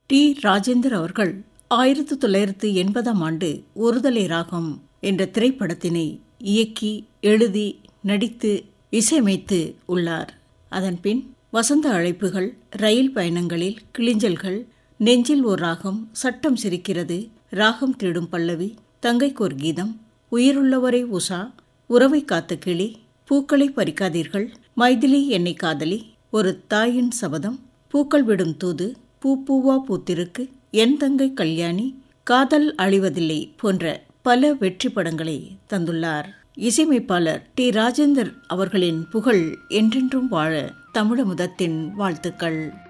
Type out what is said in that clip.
D Rajendar அவர்கள் ஆயிரத்தி தொள்ளாயிரத்து எண்பதாம் ஆண்டு ஒருதலை ராகம் என்ற திரைப்படத்தினை இயக்கி எழுதி நடித்து இசையமைத்து உள்ளார் அதன்பின் வசந்த அழைப்புகள் ரயில் பயணங்களில் கிளிஞ்சல்கள் நெஞ்சில் ஓர் ராகம் சட்டம் சிரிக்கிறது ராகம் தேடும் பல்லவி தங்கைக்கோர் கீதம் உயிருள்ளவரை உஷா உறவை காத்த கிளி பூக்களை பறிக்காதீர்கள் மைதிலி என்னை காதலி ஒரு தாயின் சபதம் பூக்கள் விடும் தூது பூ பூவா பூத்திருக்கு என் தங்கை கல்யாணி காதல் அழிவதில்லை போன்ற பல வெற்றி படங்களை தந்துள்ளார் இசையமைப்பாளர் டி ராஜேந்தர் அவர்களின் புகழ் என்றென்றும் வாழ தமிழமுதத்தின் வாழ்த்துக்கள்